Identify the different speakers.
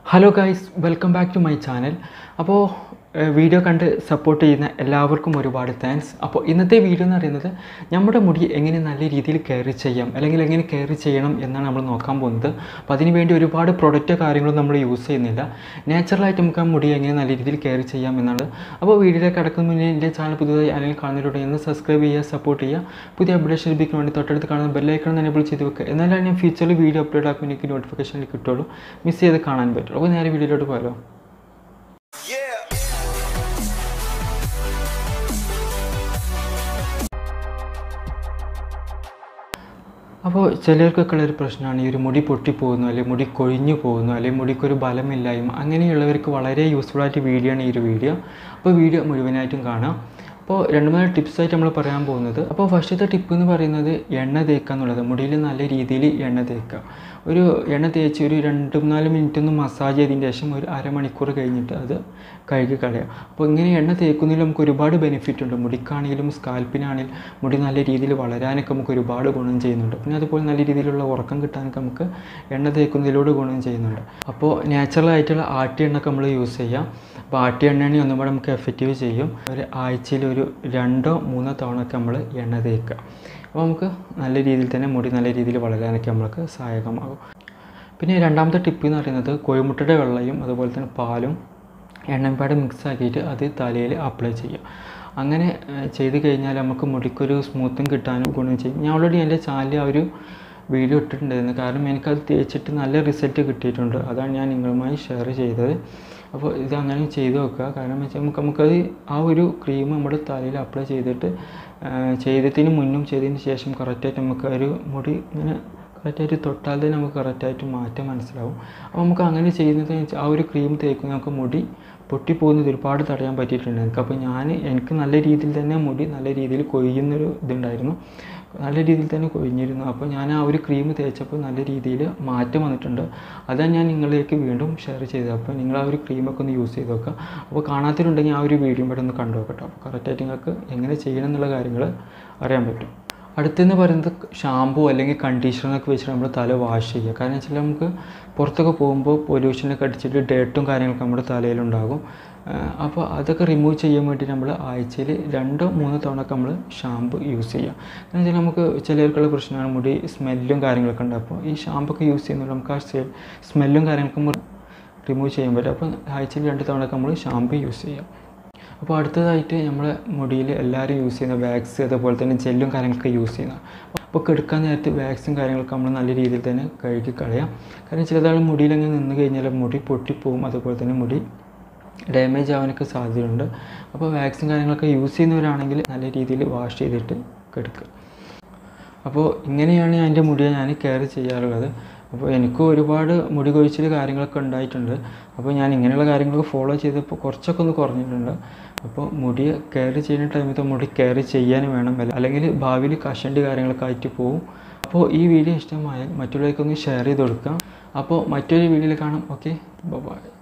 Speaker 1: hello guys welcome back to my channel അപ്പോൾ video കണ്ട് support ചെയ്യുന്ന എല്ലാവർക്കും ഒരുപാട് താങ്ക്സ് അപ്പോൾ ഇന്നത്തെ വീഡിയോ എന്ന് പറയുന്നത് നമ്മുടെ മുടി എങ്ങനെ നല്ല രീതിയിൽ കെയർ ചെയ്യാം അല്ലെങ്കിൽ എങ്ങനെ കെയർ ചെയ്യണം എന്നാണ് നമ്മൾ നോക്കാൻ പോകുന്നത് അപ്പോൾ അതിന് വേണ്ടി ഒരുപാട് പ്രൊഡക്റ്റോ കാര്യങ്ങളോ നമ്മൾ യൂസ് ചെയ്യുന്നില്ല നാച്ചുറലായിട്ട് നമുക്ക് ആ മുടി എങ്ങനെ നല്ല രീതിയിൽ കെയർ ചെയ്യാം എന്നാണ് അപ്പോൾ വീഡിയോയിലേക്ക് കടക്കുന്ന മുന്നേ എൻ്റെ ചാനൽ പുതുതായി അല്ലെങ്കിൽ കാണുന്നതിലൂടെ ഒന്ന് സബ്സ്ക്രൈബ് ചെയ്യുക സപ്പോർട്ട് ചെയ്യുക പുതിയ അപ്ഡേഷൻ ലഭിക്കാൻ വേണ്ടി തൊട്ടടുത്ത് കാണുന്ന ബെല്ലൈക്കണം എനേബിൾ ചെയ്ത് വെക്കുക എന്നാലാണ് ഞാൻ ഫ്യൂച്ചറിൽ വീഡിയോ അപ്ലോഡ് ആക്കുമ്പോൾ എനിക്ക് നോട്ടിഫിക്കേഷൻ കിട്ടുള്ളൂ മിസ് ചെയ്ത് കാണാൻ പറ്റുള്ളൂ അപ്പോൾ നേരെ വീഡിയോയിലോട്ട് പോയാലോ അപ്പോൾ ചിലർക്കൊക്കെ ഉള്ളൊരു പ്രശ്നമാണ് ഈ ഒരു മുടി പൊട്ടിപ്പോകുന്നു അല്ലെങ്കിൽ മുടി കൊഴിഞ്ഞു പോകുന്നു അല്ലെങ്കിൽ മുടിക്കൊരു ബലമില്ലായ്മ അങ്ങനെയുള്ളവർക്ക് വളരെ യൂസ്ഫുൾ ആയിട്ട് വീഡിയോ ആണ് ഈ ഒരു വീഡിയോ അപ്പോൾ വീഡിയോ മുഴുവനായിട്ടും കാണാം അപ്പോൾ രണ്ട് മൂന്ന് ടിപ്സായിട്ട് നമ്മൾ പറയാൻ പോകുന്നത് അപ്പോൾ ഫസ്റ്റത്തെ ടിപ്പ് എന്ന് പറയുന്നത് എണ്ണ തേക്കുക എന്നുള്ളത് മുടിയിൽ നല്ല രീതിയിൽ എണ്ണ തേക്കുക ഒരു എണ്ണ തേച്ച് ഒരു രണ്ട് മൂന്നാല് മിനിറ്റ് ഒന്ന് മസാജ് ചെയ്തതിന് ശേഷം ഒരു അരമണിക്കൂർ കഴിഞ്ഞിട്ട് അത് കഴുകി കളയുക അപ്പോൾ ഇങ്ങനെ എണ്ണ തേക്കുന്നതിൽ നമുക്ക് ഒരുപാട് ബെനിഫിറ്റ് ഉണ്ട് മുടിക്കാണെങ്കിലും സ്കാൽപ്പിനാണെങ്കിലും മുടി നല്ല രീതിയിൽ വളരാനൊക്കെ നമുക്ക് ഒരുപാട് ഗുണം ചെയ്യുന്നുണ്ട് പിന്നെ അതുപോലെ നല്ല രീതിയിലുള്ള ഉറക്കം കിട്ടാനൊക്കെ നമുക്ക് എണ്ണ തേക്കുന്നതിലൂടെ ഗുണം ചെയ്യുന്നുണ്ട് അപ്പോൾ നാച്ചുറൽ ആയിട്ടുള്ള ആട്ടിയ എണ്ണയൊക്കെ നമ്മൾ യൂസ് ചെയ്യാം അപ്പോൾ ആട്ടിയ എണ്ണയാണെങ്കിൽ ഒന്നും കൂടെ നമുക്ക് എഫക്റ്റീവ് ചെയ്യും ഒരു ആഴ്ചയിൽ ഒരു രണ്ടോ മൂന്നോ തവണ ഒക്കെ നമ്മൾ എണ്ണ തേക്കുക അപ്പോൾ നമുക്ക് നല്ല രീതിയിൽ തന്നെ മുടി നല്ല രീതിയിൽ വളരാനൊക്കെ നമ്മൾക്ക് സഹായകമാകും പിന്നെ രണ്ടാമത്തെ ടിപ്പ് എന്ന് പറയുന്നത് കോഴിമുട്ടയുടെ വെള്ളയും അതുപോലെ തന്നെ പാലും എണ്ണയും പാടെ മിക്സ് ആക്കിയിട്ട് അത് തലയിൽ അപ്ലൈ ചെയ്യുക അങ്ങനെ ഏഹ്, ചെയ്ത് കഴിഞ്ഞാൽ നമുക്ക് മുടിക്കൊരു സ്മൂത്തും കിട്ടാനും ഗുണം ചെയ്യും ഞാൻ ഓൾറെഡി എൻ്റെ ചാനലിൽ ആ ഒരു വീഡിയോ ഇട്ടിട്ടുണ്ടായിരുന്നു കാരണം എനിക്കത് തേച്ചിട്ട് നല്ല റിസൾട്ട് കിട്ടിയിട്ടുണ്ട് അതാണ് ഞാൻ നിങ്ങളുമായി ഷെയർ ചെയ്തത് അപ്പോൾ ഇത് അങ്ങനെ ചെയ്ത് നോക്കുക കാരണം വെച്ചാൽ നമുക്ക് നമുക്കത് ആ ഒരു ക്രീം നമ്മുടെ തലയിൽ അപ്ലൈ ചെയ്തിട്ട് ആ, ചെയ്തതിന് മുന്നും ചെയ്തതിന് ശേഷം കറക്റ്റായിട്ട് നമുക്ക് ഒരു മുടി ഇങ്ങനെ കറക്റ്റായിട്ട് തൊട്ടാൽ തന്നെ നമുക്ക് കറക്റ്റായിട്ട് മാറ്റം മനസ്സിലാവും അപ്പോൾ നമുക്ക് അങ്ങനെ ചെയ്യുന്നത് വെച്ചാൽ ആ ഒരു ക്രീം തേക്കുന്ന നമുക്ക് മുടി പൊട്ടിപ്പോകുന്നത് ഒരുപാട് തടയാൻ പറ്റിയിട്ടുണ്ട് എനിക്ക് അപ്പോൾ ഞാൻ എനിക്ക് നല്ല രീതിയിൽ തന്നെ മുടി നല്ല രീതിയിൽ കൊയ്യുന്നൊരു ഇതുണ്ടായിരുന്നു നല്ല രീതിയിൽ തന്നെ കൊഴിഞ്ഞിരുന്നു അപ്പോൾ ഞാൻ ആ ഒരു ക്രീം തേച്ചപ്പോൾ നല്ല രീതിയിൽ മാറ്റം വന്നിട്ടുണ്ട് അതാണ് ഞാൻ നിങ്ങളിലേക്ക് വീണ്ടും ഷെയർ ചെയ്തത് അപ്പോൾ നിങ്ങൾ ആ ഒരു ക്രീമൊക്കെ ഒന്ന് യൂസ് ചെയ്ത് നോക്കുക അപ്പോൾ കാണാത്തിട്ടുണ്ടെങ്കിൽ ആ ഒരു വീഡിയോ ഇവിടെ ഒന്ന് കണ്ടു നോക്കട്ടോ അപ്പോൾ കറക്റ്റായിട്ട് നിങ്ങൾക്ക് എങ്ങനെ ചെയ്യണം എന്നുള്ള കാര്യങ്ങൾ അറിയാൻ പറ്റും അടുത്തെന്ന് പറയുന്നത് ഷാമ്പു അല്ലെങ്കിൽ കണ്ടീഷണറൊക്കെ വെച്ചിട്ട് നമ്മൾ തല വാഷ് ചെയ്യുക കാരണം വെച്ചാൽ നമുക്ക് പുറത്തൊക്കെ പോകുമ്പോൾ പൊല്യൂഷനൊക്കെ അടിച്ചിട്ട് ഡേട്ടും കാര്യങ്ങളൊക്കെ നമ്മുടെ തലയിലുണ്ടാകും അപ്പോൾ അതൊക്കെ റിമൂവ് ചെയ്യാൻ വേണ്ടി നമ്മൾ ആഴ്ചയിൽ രണ്ടോ മൂന്നോ തവണ ഒക്കെ നമ്മൾ ഷാമ്പു യൂസ് ചെയ്യുക കാരണം വെച്ചാൽ നമുക്ക് ചിലർക്കുള്ള പ്രശ്നമാണ് മുടി സ്മെല്ലും കാര്യങ്ങളൊക്കെ ഉണ്ട് അപ്പോൾ ഈ ഷാമ്പു ഒക്കെ യൂസ് ചെയ്യുന്നത് നമുക്ക് ആ സ്മെല്ലും കാര്യങ്ങളൊക്കെ റിമൂവ് ചെയ്യാൻ പറ്റും അപ്പോൾ ആഴ്ചയിൽ രണ്ട് തവണ ഒക്കെ നമ്മൾ ഷാമ്പു യൂസ് ചെയ്യാം അപ്പോൾ അടുത്തതായിട്ട് നമ്മൾ മുടിയിൽ എല്ലാവരും യൂസ് ചെയ്യുന്ന വാക്സ് അതുപോലെ തന്നെ ജെല്ലും കാര്യങ്ങളൊക്കെ യൂസ് ചെയ്യുന്ന അപ്പോൾ കെടുക്കാൻ നേരത്ത് വാക്സും കാര്യങ്ങളൊക്കെ നമ്മൾ നല്ല രീതിയിൽ തന്നെ കഴുകി കളയാം കാരണം ചിലതാൾ മുടിയിലങ്ങ് നിന്ന് കഴിഞ്ഞാൽ മുടി പൊട്ടിപ്പോവും അതുപോലെ തന്നെ മുടി ഡാമേജ് ആവാനൊക്കെ സാധ്യതയുണ്ട് അപ്പോൾ വാക്സും കാര്യങ്ങളൊക്കെ യൂസ് ചെയ്യുന്നവരാണെങ്കിൽ നല്ല രീതിയിൽ വാഷ് ചെയ്തിട്ട് കെടുക്കുക അപ്പോൾ ഇങ്ങനെയാണ് ഞാൻ എൻ്റെ മുടിയെ ഞാൻ കെയർ ചെയ്യാറുള്ളത് അപ്പോൾ എനിക്ക് ഒരുപാട് മുടി കൊഴിച്ചിൽ കാര്യങ്ങളൊക്കെ ഉണ്ടായിട്ടുണ്ട് അപ്പോൾ ഞാൻ ഇങ്ങനെയുള്ള കാര്യങ്ങളൊക്കെ ഫോളോ ചെയ്തപ്പോൾ കുറച്ചൊക്കെ ഒന്ന് കുറഞ്ഞിട്ടുണ്ട് അപ്പോൾ മുടി കെയർ ചെയ്യുന്ന ടൈമിൽ മുടി കെയർ ചെയ്യാൻ വേണം അല്ലെങ്കിൽ ഭാവിയിൽ കഷണ്ടി കാര്യങ്ങളൊക്കെ ആയിട്ട് പോകും അപ്പോൾ ഈ വീഡിയോ ഇഷ്ടമായാൽ മറ്റുള്ളവർക്കൊന്ന് ഷെയർ ചെയ്ത് കൊടുക്കാം അപ്പോൾ മറ്റൊരു വീഡിയോയിൽ കാണാം ഓക്കെ ബൈ